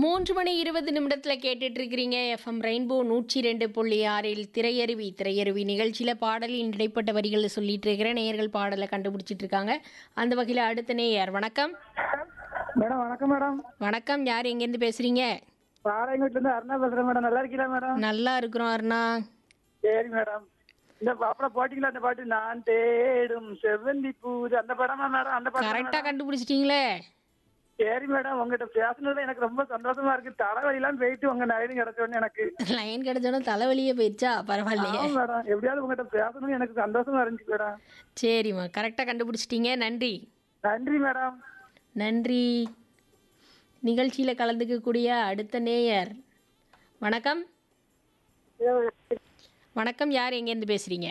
மூன்று மணி இருபது நிமிடத்தில் கேட்டுட்டு இருக்கிறீங்க எஃப்எம் ரெயின்போ நூற்றி ரெண்டு புள்ளி ஆறில் திரையருவி திரையருவி நிகழ்ச்சியில் பாடலின் இடைப்பட்ட வரிகளை சொல்லிட்டு இருக்கிறேன் நேயர்கள் பாடலை கண்டுபிடிச்சிட்டு இருக்காங்க அந்த வகையில் அடுத்த நேயர் வணக்கம் மேடம் வணக்கம் மேடம் வணக்கம் யார் எங்கேருந்து பேசுறீங்க பாளையங்கோட்ல இருந்து அருணா பேசுறேன் மேடம் நல்லா இருக்கீங்களா மேடம் நல்லா இருக்கிறோம் அருணா சரி மேடம் இந்த அப்புறம் போட்டிங்களா அந்த பாட்டு நான் தேடும் செவ்வந்தி பூஜை அந்த படமா மேடம் அந்த பாட்டு கரெக்டாக கண்டுபிடிச்சிட்டிங்களே சரி மேடம் உங்ககிட்ட பேசுனதுல எனக்கு ரொம்ப சந்தோஷமா இருக்கு தலைவலி எல்லாம் போயிட்டு உங்க நைன் கிடைச்சோன்னு எனக்கு லைன் கிடைச்சோன்னா தலைவலியே போயிடுச்சா பரவாயில்லையே ஆமா மேடம் எப்படியாவது உங்ககிட்ட பேசணும்னு எனக்கு சந்தோஷமா இருந்துச்சு மேடம் சரிம்மா கரெக்டாக கண்டுபிடிச்சிட்டீங்க நன்றி நன்றி மேடம் நன்றி நிகழ்ச்சியில் கலந்துக்கக்கூடிய அடுத்த நேயர் வணக்கம் வணக்கம் யார் எங்கேருந்து பேசுகிறீங்க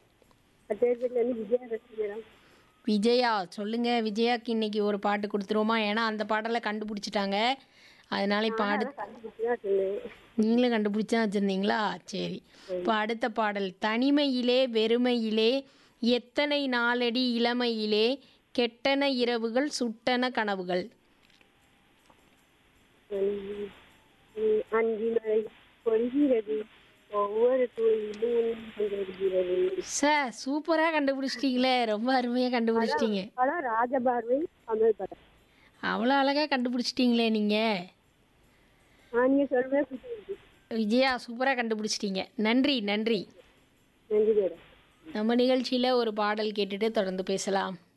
விஜயா சொல்லுங்க விஜயாக்கு இன்னைக்கு ஒரு பாட்டு கொடுத்துருவோமா ஏன்னா அந்த பாடலை கண்டுபிடிச்சிட்டாங்க அதனால இப்போ அடு நீங்களும் கண்டுபிடிச்சா வச்சுருந்தீங்களா சரி இப்போ அடுத்த பாடல் தனிமையிலே வெறுமையிலே எத்தனை நாளடி இளமையிலே கெட்டன இரவுகள் சுட்டன கனவுகள் அன்பினை பொழிகிறது ஒவ்வொரு துளியிலும் கொண்டிருக்கிறது சார் சூப்பராக கண்டுபிடிச்சிட்டீங்களே ரொம்ப அருமையாக கண்டுபிடிச்சிட்டீங்க படம் ராஜபார்வை தமிழ் படம் அவ்வளோ அழகாக கண்டுபிடிச்சிட்டீங்களே நீங்கள் ஆ நீங்க சொல்றதே புரியுது விஜயா சூப்பராக கண்டுபிடிச்சிட்டீங்க நன்றி நன்றி நன்றி மேடம் நம்ம நிகழ்ச்சியில் ஒரு பாடல் கேட்டுட்டு தொடர்ந்து பேசலாம்